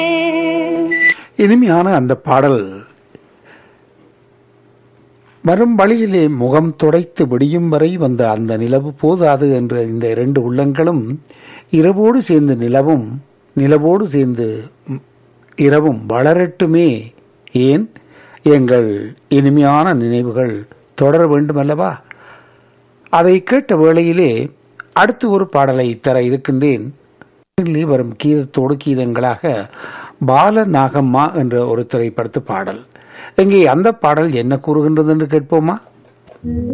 இனிமையான அந்த பாடல் வரும் வழியிலே முகம் துடைத்து விடியும் வரை வந்த அந்த நிலவு போதாது என்ற இந்த இரண்டு உள்ளங்களும் இரவோடு சேர்ந்து நிலவும் நிலவோடு சேர்ந்து ம், இரவும் வளரட்டுமே ஏன் எங்கள் இனிமையான நினைவுகள் தொடர வேண்டுமல்லவா அதை கேட்ட வேளையிலே அடுத்து ஒரு பாடலை தர இருக்கின்றேன் இதிலே வரும் கீதத்தோடு கீதங்களாக பால நாகம்மா என்ற ஒரு திரைப்படத்து பாடல் இங்கே அந்த பாடல் என்ன கூறுகின்றது என்று கேட்போமா